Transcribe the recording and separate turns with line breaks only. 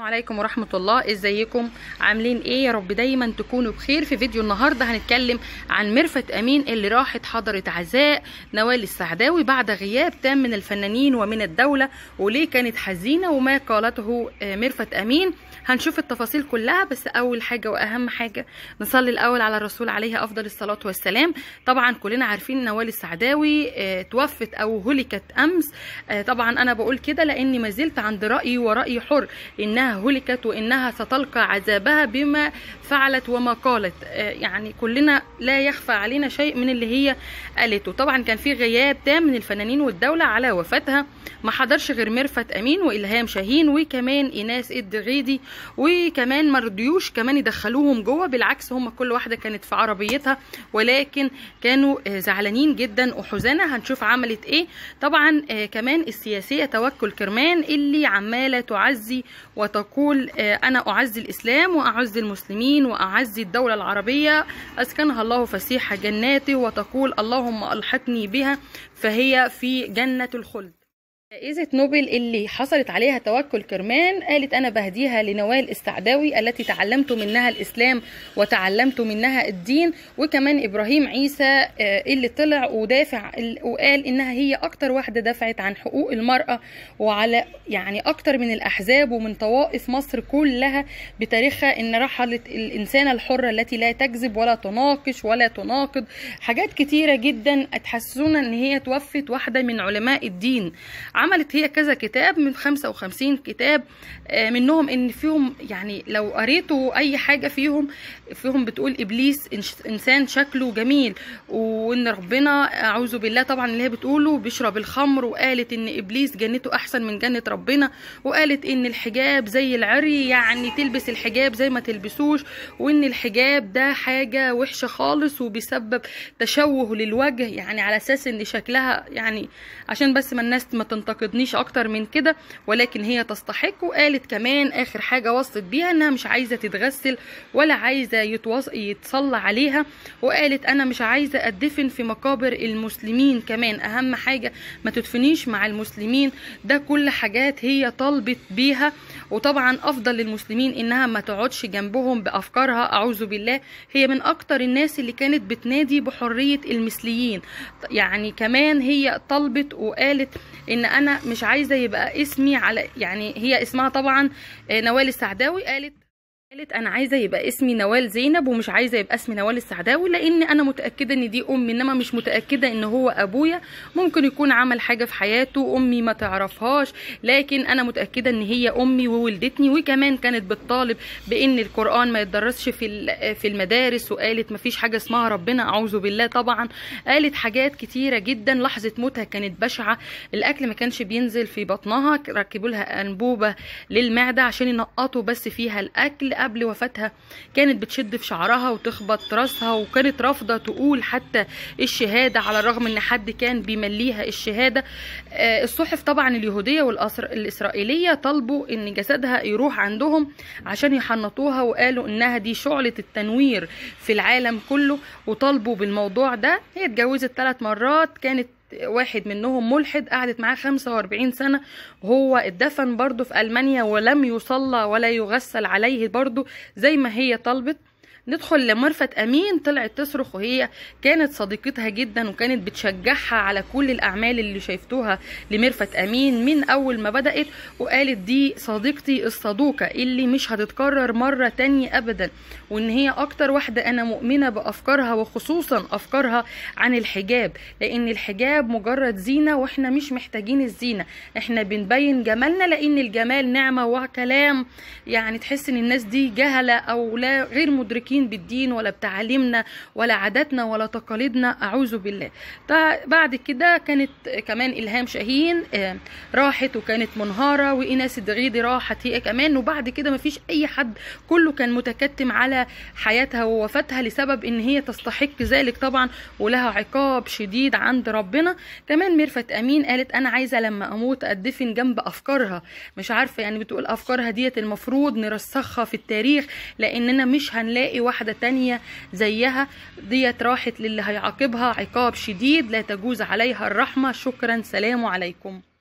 عليكم ورحمة الله ازيكم عاملين ايه يا رب دايما تكونوا بخير في فيديو النهاردة هنتكلم عن ميرفت امين اللي راحت حضرت عزاء نوال السعداوي بعد غياب تام من الفنانين ومن الدولة وليه كانت حزينة وما قالته آه، ميرفت امين هنشوف التفاصيل كلها بس اول حاجة واهم حاجة نصلي الاول على الرسول عليه افضل الصلاة والسلام طبعا كلنا عارفين نوال السعداوي آه، توفت او هلكت امس آه، طبعا انا بقول كده لاني ما زلت عند رايي وراي حر انها هلكت وانها ستلقى عذابها بما فعلت وما قالت آه، يعني كلنا لا يخفى علينا شيء من اللي هي قالته طبعا كان في غياب تام من الفنانين والدوله على وفاتها ما حضرش غير ميرفت امين والهام شاهين وكمان ايناس الدغيدي وكمان ما رضيوش كمان يدخلوهم جوه بالعكس هم كل واحده كانت في عربيتها ولكن كانوا آه، زعلانين جدا وحزانه هنشوف عملت ايه طبعا آه، كمان السياسيه توكل كرمان اللي عماله تعزي وتقول آه، انا اعزي الاسلام واعز المسلمين واعزي الدوله العربيه اسكنها الله فسيح جناته وتقول اللهم الحقني بها فهي في جنه الخلد جائزة نوبل اللي حصلت عليها توكل كرمان قالت أنا بهديها لنوال السعداوي التي تعلمت منها الإسلام وتعلمت منها الدين وكمان إبراهيم عيسى آه، اللي طلع ودافع وقال إنها هي أكتر واحدة دافعت عن حقوق المرأة وعلى يعني أكتر من الأحزاب ومن طوائف مصر كلها بتاريخها إن رحلت الإنسانة الحرة التي لا تكذب ولا تناقش ولا تناقض حاجات كتيرة جدا تحسسونا إن هي توفت واحدة من علماء الدين عملت هي كذا كتاب من 55 كتاب آه، منهم ان فيهم يعني لو قريتوا اي حاجه فيهم فيهم بتقول ابليس إنش- انسان شكله جميل وان ربنا اعوذ بالله طبعا اللي هي بتقوله بيشرب الخمر وقالت ان ابليس جنته احسن من جنه ربنا وقالت ان الحجاب زي العري يعني تلبس الحجاب زي ما تلبسوش وان الحجاب ده حاجه وحشه خالص وبيسبب تشوه للوجه يعني على اساس ان شكلها يعني عشان بس ما الناس ما تنتقدنيش اكتر من كده ولكن هي تستحق وقالت كمان اخر حاجه وصلت بيها انها مش عايزه تتغسل ولا عايزه يتوص... يتصلى عليها وقالت انا مش عايزه ادفن في مقابر المسلمين كمان اهم حاجه ما تدفنيش مع المسلمين ده كل حاجات هي طالبت بيها وطبعا افضل للمسلمين انها ما تقعدش جنبهم بافكارها اعوذ بالله هي من اكتر الناس اللي كانت بتنادي بحريه المثليين يعني كمان هي طلبت وقالت ان انا مش عايزه يبقى اسمي على يعني هي اسمها طبعا آه، نوال السعداوي قالت قالت انا عايزه يبقى اسمي نوال زينب ومش عايزه يبقى اسمي نوال السعداوي لان انا متاكده ان دي امي انما مش متاكده ان هو ابويا ممكن يكون عمل حاجه في حياته امي ما تعرفهاش لكن انا متاكده ان هي امي وولدتني وكمان كانت بتطالب بان القران ما يتدرسش في ال- في المدارس وقالت ما فيش حاجه اسمها ربنا اعوذ بالله طبعا قالت حاجات كتيره جدا لحظه موتها كانت بشعه الاكل ما كانش بينزل في بطنها ركبوا لها انبوبه للمعده عشان ينقطوا بس فيها الاكل قبل وفاتها كانت بتشد في شعرها وتخبط راسها وكانت رافضه تقول حتى الشهاده على الرغم ان حد كان بيمليها الشهاده آه، الصحف طبعا اليهوديه والاسرائيليه طلبوا ان جسدها يروح عندهم عشان يحنطوها وقالوا انها دي شعله التنوير في العالم كله وطالبوا بالموضوع ده هي اتجوزت ثلاث مرات كانت واحد منهم ملحد قعدت معاه 45 سنة وهو اتدفن برضه في ألمانيا ولم يصلى ولا يغسل عليه برضه زي ما هي طلبت ندخل لمرفت امين طلعت تصرخ وهي كانت صديقتها جدا وكانت بتشجعها على كل الاعمال اللي شايفتوها لمرفت امين من اول ما بدات وقالت دي صديقتي الصدوقه اللي مش هتتكرر مره تانية ابدا وان هي اكتر واحده انا مؤمنه بافكارها وخصوصا افكارها عن الحجاب لان الحجاب مجرد زينه واحنا مش محتاجين الزينه احنا بنبين جمالنا لان الجمال نعمه وكلام يعني تحس ان الناس دي جهله او لا غير مدركين بالدين ولا بتعاليمنا ولا عاداتنا ولا تقاليدنا اعوذ بالله تع- بعد كده كانت كمان الهام شاهين آه، راحت وكانت منهاره وايناس الدغيدي راحت هي كمان وبعد كده مفيش اي حد كله كان متكتم على حياتها ووفاتها لسبب ان هي تستحق ذلك طبعا ولها عقاب شديد عند ربنا كمان ميرفت امين قالت انا عايزه لما اموت ادفن جنب افكارها مش عارفه يعني بتقول افكارها ديت المفروض نرسخها في التاريخ لاننا مش هنلاقي واحده تانية زيها ديت راحت للي هيعاقبها عقاب شديد لا تجوز عليها الرحمه شكرا سلام عليكم